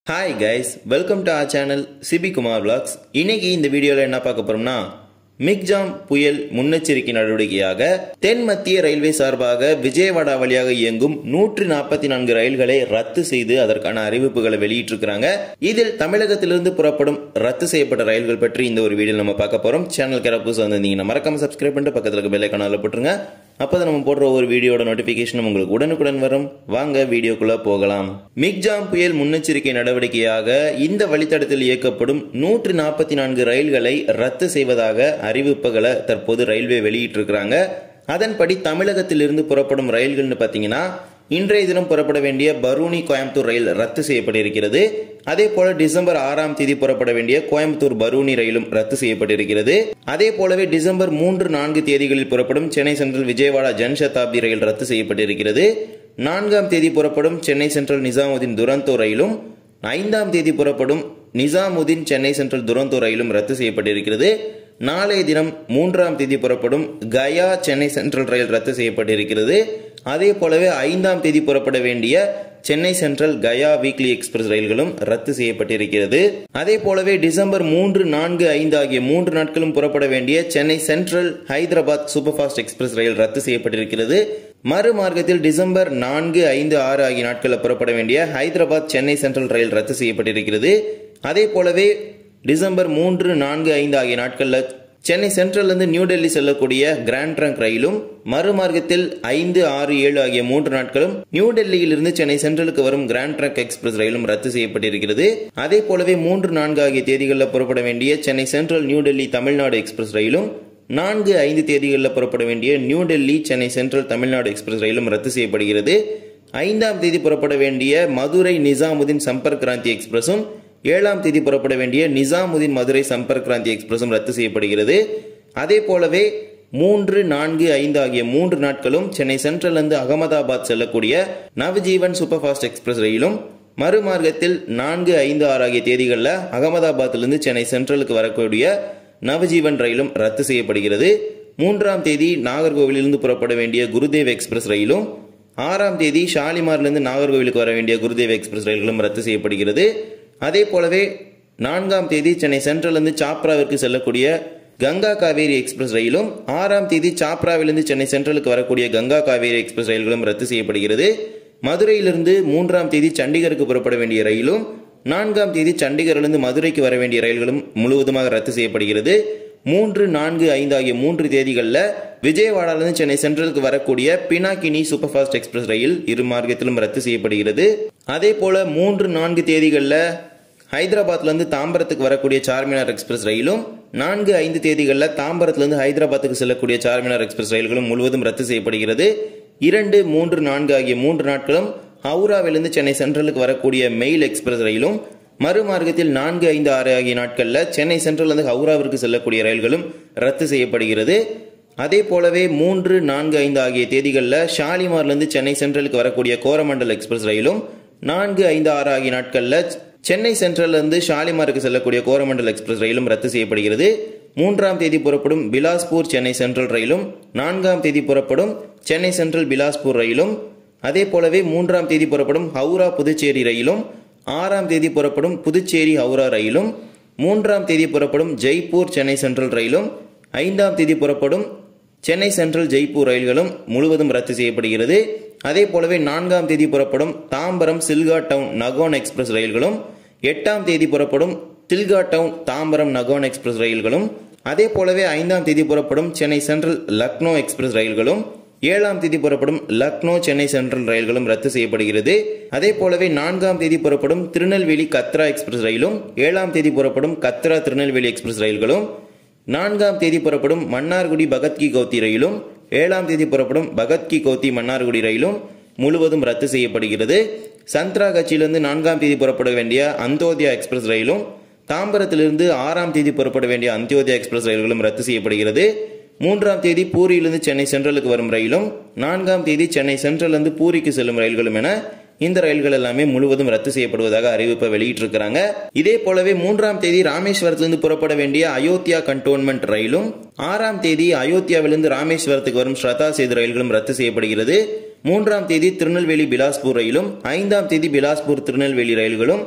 hi guys welcome to our channel Sibi Kumar vlogs இன்னைக்கு இந்த வீடியோவில் என்ன பார்க்க போறோம்னா மிக்ஜாம் புயல் முன்னெச்சரிக்கை நடவடிக்கையாக தென் மத்திய ரயில்வே சார்பாக விஜயவாடா வழியாக இயங்கும் நூற்றி நாற்பத்தி நான்கு ரயில்களை ரத்து செய்து அதற்கான அறிவிப்புகளை வெளியிட்டிருக்கிறாங்க இதில் தமிழகத்திலிருந்து புறப்படும் ரத்து செய்யப்பட்ட ரயில்கள் பற்றி இந்த ஒரு வீடியோ நம்ம பார்க்க போறோம் சேனல் கேர புதுசாக வந்திருந்தீங்கன்னா மறக்காம சப்ஸ்கிரைப் பண்ணிட்டு பக்கத்தில் இருக்க பெல்லை கனால போட்டுருங்க அப்பதான் நம்ம போடுற ஒரு வீடியோட நோட்டிபிகேஷன் உங்களுக்கு உடனுக்குடன் வரும் வாங்க வீடியோக்குள்ள போகலாம் மிக்ஜாம் புயல் முன்னெச்சரிக்கை நடவடிக்கையாக இந்த வழித்தடத்தில் இயக்கப்படும் நூற்றி நாற்பத்தி நான்கு ரயில்களை ரத்து செய்வதாக அறிவிப்புகளை தற்போது ரயில்வே வெளியிட்டிருக்கிறாங்க அதன்படி தமிழகத்திலிருந்து புறப்படும் ரயில்கள்னு பார்த்தீங்கன்னா இன்றைய தினம் புறப்பட வேண்டிய பரூனி கோயம்புத்தூர் ரயில் ரத்து செய்யப்பட்டிருக்கிறது அதே போல டிசம்பர் ஆறாம் தேதி புறப்பட வேண்டிய கோயம்புத்தூர் பரூனி ரயிலும் ரத்து செய்யப்பட்டிருக்கிறது அதே போலவே டிசம்பர் மூன்று நான்கு தேதிகளில் புறப்படும் சென்னை சென்ட்ரல் விஜயவாடா ஜன் சதாப்தி ரயில் ரத்து செய்யப்பட்டிருக்கிறது நான்காம் தேதி புறப்படும் சென்னை சென்ட்ரல் நிசாமுதீன் துரந்தோ ரயிலும் ஐந்தாம் தேதி புறப்படும் நிசாமுதீன் சென்னை சென்ட்ரல் துரந்தோ ரயிலும் ரத்து செய்யப்பட்டிருக்கிறது நாளைய தினம் மூன்றாம் தேதி புறப்படும் கயா சென்னை சென்ட்ரல் ரயில் ரத்து செய்யப்பட்டிருக்கிறது அதே போலவே ஐந்தாம் தேதி புறப்பட வேண்டிய Chennai central Gaya weekly express ரயில்களும் ரத்து செய்யப்பட்டிருக்கிறது அதே போலவே டிசம்பர் மூன்று நான்கு ஐந்து ஆகிய மூன்று நாட்களும் புறப்பட வேண்டிய Chennai central Hyderabad superfast express ரயில் ரத்து செய்யப்பட்டிருக்கிறது மறுமார்க்கத்தில் டிசம்பர் நான்கு ஐந்து ஆறு ஆகிய நாட்களில் புறப்பட வேண்டிய ஹைதராபாத் சென்னை சென்ட்ரல் ரயில் ரத்து செய்யப்பட்டிருக்கிறது அதே போலவே டிசம்பர் மூன்று நான்கு ஐந்து ஆகிய நாட்களில் சென்னை சென்ட்ரல்லிருந்து நியூ டெல்லி செல்லக்கூடிய கிராண்ட் ட்ரங்க் ரயிலும் மறுமார்க்கத்தில் ஐந்து ஆறு ஏழு ஆகிய மூன்று நாட்களும் நியூ டெல்லியிலிருந்து சென்னை சென்ட்ரலுக்கு வரும் கிராண்ட் ட்ரங்க் எக்ஸ்பிரஸ் ரயிலும் ரத்து செய்யப்பட்டிருக்கிறது அதே போலவே மூன்று நான்கு ஆகிய தேதிகளில் புறப்பட வேண்டிய சென்னை சென்ட்ரல் நியூ டெல்லி தமிழ்நாடு எக்ஸ்பிரஸ் ரயிலும் நான்கு ஐந்து தேதிகளில் புறப்பட வேண்டிய நியூ டெல்லி சென்னை சென்ட்ரல் தமிழ்நாடு எக்ஸ்பிரஸ் ரயிலும் ரத்து செய்யப்படுகிறது ஐந்தாம் தேதி புறப்பட வேண்டிய மதுரை நிசாமுதீன் சம்பர்க் கிராந்தி எக்ஸ்பிரஸும் ஏழாம் தேதி புறப்பட வேண்டிய நிசாமுதீன் மதுரை சம்பர்க் கிராந்தி எக்ஸ்பிரஸும் ரத்து செய்யப்படுகிறது அதே போலவே மூன்று நான்கு ஐந்து ஆகிய மூன்று நாட்களும் சென்னை சென்ட்ரலிருந்து அகமதாபாத் செல்லக்கூடிய நவஜீவன் சூப்பர் ஃபாஸ்ட் எக்ஸ்பிரஸ் ரயிலும் மறுமார்க்கத்தில் நான்கு ஐந்து ஆறு ஆகிய தேதிகளில் அகமதாபாத்திலிருந்து சென்னை சென்ட்ரலுக்கு வரக்கூடிய நவஜீவன் ரயிலும் ரத்து செய்யப்படுகிறது மூன்றாம் தேதி நாகர்கோவிலிருந்து புறப்பட வேண்டிய குருதேவ் எக்ஸ்பிரஸ் ரயிலும் ஆறாம் தேதி ஷாலிமார்லேருந்து நாகர்கோவிலுக்கு வர வேண்டிய குருதேவ் எக்ஸ்பிரஸ் ரயில்களும் ரத்து செய்யப்படுகிறது அதே போலவே நான்காம் தேதி சென்னை சென்ட்ரலிருந்து சாப்ராவிற்கு செல்லக்கூடிய கங்கா காவேரி எக்ஸ்பிரஸ் ரயிலும் ஆறாம் தேதி சாப்ராவிலிருந்து சென்னை சென்ட்ரலுக்கு வரக்கூடிய கங்கா காவேரி எக்ஸ்பிரஸ் ரயில்களும் ரத்து செய்யப்படுகிறது மதுரையிலிருந்து மூன்றாம் தேதி சண்டிகருக்கு புறப்பட வேண்டிய ரயிலும் நான்காம் தேதி சண்டிகரிலிருந்து மதுரைக்கு வர வேண்டிய ரயில்களும் முழுவதுமாக ரத்து செய்யப்படுகிறது மூன்று நான்கு ஐந்து ஆகிய மூன்று தேதிகளில் விஜயவாடாவிலிருந்து சென்னை சென்ட்ரலுக்கு வரக்கூடிய பினாக்கினி சூப்பர் ஃபாஸ்ட் எக்ஸ்பிரஸ் ரயில் இரு மார்க்கத்திலும் ரத்து செய்யப்படுகிறது அதே போல மூன்று நான்கு தேதிகளில் ஹைதராபாத்லேருந்து தாம்பரத்துக்கு வரக்கூடிய சார்மினார் எக்ஸ்பிரஸ் ரயிலும் நான்கு ஐந்து தேதிகளில் தாம்பரத்திலிருந்து ஹைதராபாத்துக்கு செல்லக்கூடிய சார்மினார் எக்ஸ்பிரஸ் ரயில்களும் முழுவதும் ரத்து செய்யப்படுகிறது இரண்டு மூன்று நான்கு ஆகிய மூன்று நாட்களும் ஹவுராவிலிருந்து சென்னை சென்ட்ரலுக்கு வரக்கூடிய மெயில் எக்ஸ்பிரஸ் ரயிலும் மறுமார்க்கத்தில் நான்கு ஐந்து ஆறு ஆகிய நாட்களில் சென்னை சென்ட்ரலிருந்து ஹவுராவிற்கு செல்லக்கூடிய ரயில்களும் ரத்து செய்யப்படுகிறது அதே போலவே மூன்று நான்கு ஐந்து ஆகிய தேதிகளில் ஷாலிமார்லேருந்து சென்னை சென்ட்ரலுக்கு வரக்கூடிய கோரமண்டல் எக்ஸ்பிரஸ் ரயிலும் நான்கு ஐந்து ஆறு ஆகிய நாட்களில் சென்னை சென்ட்ரலிருந்து ஷாலிமாருக்கு செல்லக்கூடிய கோரமண்டல் எக்ஸ்பிரஸ் ரயிலும் ரத்து செய்யப்படுகிறது மூன்றாம் தேதி புறப்படும் பிலாஸ்பூர் சென்னை சென்ட்ரல் ரயிலும் நான்காம் தேதி புறப்படும் சென்னை சென்ட்ரல் பிலாஸ்பூர் ரயிலும் அதே போலவே மூன்றாம் தேதி புறப்படும் ஹவுரா புதுச்சேரி ரயிலும் ஆறாம் தேதி புறப்படும் புதுச்சேரி ஹவுரா ரயிலும் மூன்றாம் தேதி புறப்படும் ஜெய்ப்பூர் சென்னை சென்ட்ரல் ரயிலும் ஐந்தாம் தேதி புறப்படும் சென்னை சென்ட்ரல் ஜெய்ப்பூர் ரயில்களும் முழுவதும் ரத்து செய்யப்படுகிறது அதே போலவே நான்காம் தேதி புறப்படும் தாம்பரம் சில்கா டவுன் நகோன் எக்ஸ்பிரஸ் ரயில்களும் எட்டாம் தேதி புறப்படும் சில்கா டவுன் தாம்பரம் நகோன் எக்ஸ்பிரஸ் ரயில்களும் அதே போலவே ஐந்தாம் தேதி புறப்படும் சென்னை சென்ட்ரல் லக்னோ எக்ஸ்பிரஸ் ரயில்களும் ஏழாம் தேதி புறப்படும் லக்னோ சென்னை சென்ட்ரல் ரயில்களும் ரத்து செய்யப்படுகிறது அதே போலவே நான்காம் தேதி புறப்படும் திருநெல்வேலி கத்ரா எக்ஸ்பிரஸ் ரயிலும் ஏழாம் தேதி புறப்படும் கத்ரா திருநெல்வேலி எக்ஸ்பிரஸ் ரயில்களும் நான்காம் தேதி புறப்படும் மன்னார்குடி பகத்கி கௌத்தி ரயிலும் ஏழாம் தேதி புறப்படும் பகத்கி கௌத்தி மன்னார்குடி ரயிலும் முழுவதும் ரத்து செய்யப்படுகிறது சந்த்ரா கட்சியிலிருந்து நான்காம் தேதி புறப்பட வேண்டிய அந்தோதயா எக்ஸ்பிரஸ் ரயிலும் தாம்பரத்திலிருந்து ஆறாம் தேதி புறப்பட வேண்டிய அந்தியோதயா எக்ஸ்பிரஸ் ரயில்களும் ரத்து செய்யப்படுகிறது மூன்றாம் தேதி பூரியிலிருந்து சென்னை சென்ட்ரலுக்கு வரும் ரயிலும் நான்காம் தேதி சென்னை சென்ட்ரலிருந்து பூரிக்கு செல்லும் ரயில்களும் என இந்த ரயில்கள் எல்லாமே முழுவதும் ரத்து செய்யப்படுவதாக அறிவிப்பை வெளியிட்டிருக்கிறாங்க இதே போலவே மூன்றாம் தேதி ராமேஸ்வரத்திலிருந்து புறப்பட வேண்டிய அயோத்தியா கண்டோன்மெண்ட் ரயிலும் ஆறாம் தேதி அயோத்தியாவிலிருந்து ராமேஸ்வரத்துக்கு வரும் ஸ்ரதா சேது ரயில்களும் ரத்து செய்யப்படுகிறது மூன்றாம் தேதி திருநெல்வேலி பிலாஸ்பூர் ரயிலும் ஐந்தாம் தேதி பிலாஸ்பூர் திருநெல்வேலி ரயில்களும்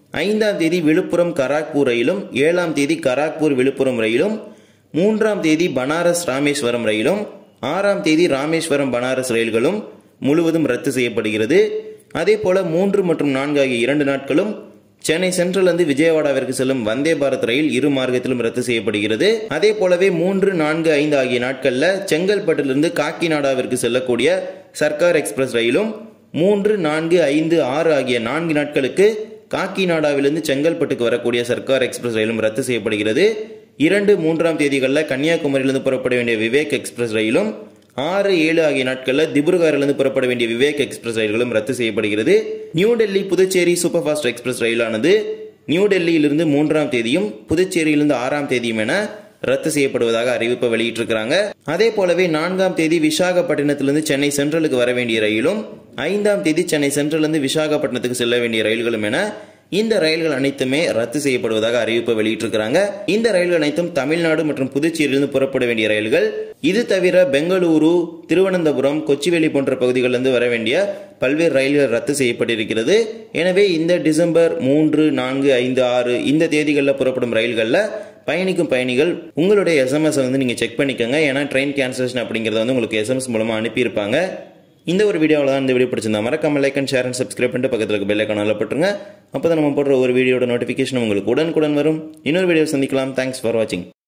ஐந்தாம் தேதி விழுப்புரம் கராக்பூர் ரயிலும் ஏழாம் தேதி கராக்பூர் விழுப்புரம் ரயிலும் மூன்றாம் தேதி பனாரஸ் ராமேஸ்வரம் ரயிலும் ஆறாம் தேதி ராமேஸ்வரம் பனாரஸ் ரயில்களும் முழுவதும் ரத்து செய்யப்படுகிறது அதே போல மூன்று மற்றும் நான்கு ஆகிய இரண்டு நாட்களும் சென்னை சென்ட்ரலிருந்து விஜயவாடாவிற்கு செல்லும் வந்தே பாரத் ரயில் இரு மார்க்கத்திலும் ரத்து செய்யப்படுகிறது அதே போலவே மூன்று நான்கு ஐந்து ஆகிய நாட்கள்ல செங்கல்பட்டிலிருந்து காக்கிநாடாவிற்கு செல்லக்கூடிய சர்க்கார் எக்ஸ்பிரஸ் ரயிலும் மூன்று நான்கு ஐந்து ஆறு ஆகிய நான்கு நாட்களுக்கு காக்கிநாடாவிலிருந்து செங்கல்பட்டுக்கு வரக்கூடிய சர்க்கார் எக்ஸ்பிரஸ் ரயிலும் ரத்து செய்யப்படுகிறது இரண்டு மூன்றாம் தேதிகளில் கன்னியாகுமரியிலிருந்து புறப்பட வேண்டிய விவேக் எக்ஸ்பிரஸ் ரயிலும் ஆறு ஏழு ஆகிய நாட்களில் திபுருகாரிலிருந்து புறப்பட வேண்டிய விவேக் எக்ஸ்பிரஸ் ரயில்களும் ரத்து செய்யப்படுகிறது New Delhi Puducherry superfast express ரயிலானது நியூ டெல்லியிலிருந்து மூன்றாம் தேதியும் புதுச்சேரியிலிருந்து ஆறாம் தேதியும் என ரத்து செய்யப்படுவதாக அறிவிப்பை வெளியிட்டிருக்கிறாங்க அதே போலவே நான்காம் தேதி விசாகப்பட்டினத்திலிருந்து சென்னை சென்ட்ரலுக்கு வர வேண்டிய ரயிலும் ஐந்தாம் தேதி சென்னை சென்ட்ரலிருந்து விசாகப்பட்டினத்துக்கு செல்ல வேண்டிய ரயில்களும் என இந்த ரயில்கள் அனைத்துமே ரத்து செய்யப்படுவதாக அறிவிப்பை வெளியிட்டிருக்கிறாங்க இந்த ரயில்கள் அனைத்தும் தமிழ்நாடு மற்றும் புதுச்சேரியிலிருந்து புறப்பட வேண்டிய ரயில்கள் இது தவிர பெங்களூரு திருவனந்தபுரம் கொச்சிவேலி போன்ற பகுதிகளிலிருந்து வர வேண்டிய பல்வேறு ரயில்கள் ரத்து செய்யப்பட்டிருக்கிறது எனவே இந்த டிசம்பர் மூன்று நான்கு ஐந்து ஆறு இந்த தேதிகளில் புறப்படும் ரயில்களில் பயணிக்கும் பயணிகள் உங்களுடைய எஸ்எம்எஸ் வந்து நீங்கள் செக் பண்ணிக்கோங்க ஏன்னா ட்ரெயின் கேன்சலேஷன் அப்படிங்கிறத வந்து உங்களுக்கு எஸ்எம்எஸ் மூலமாக அனுப்பியிருப்பாங்க இந்த ஒரு வீடியோவில் தான் இந்த வீடியோ பிடிச்சிருந்தா மறக்காம like and share and subscribe பண்ணிட்டு பக்கத்தில் இருக்க பெல் ஐக்கான போட்டுருங்க அப்போ தான் நம்ம போடுற ஒரு வீடியோட நோட்டிஃபிகேஷன் உங்களுக்கு உடனுக்குடன் வரும் இன்னொரு வீடியோ சந்திக்கலாம் தேங்க்ஸ் ஃபார் வாட்சிங்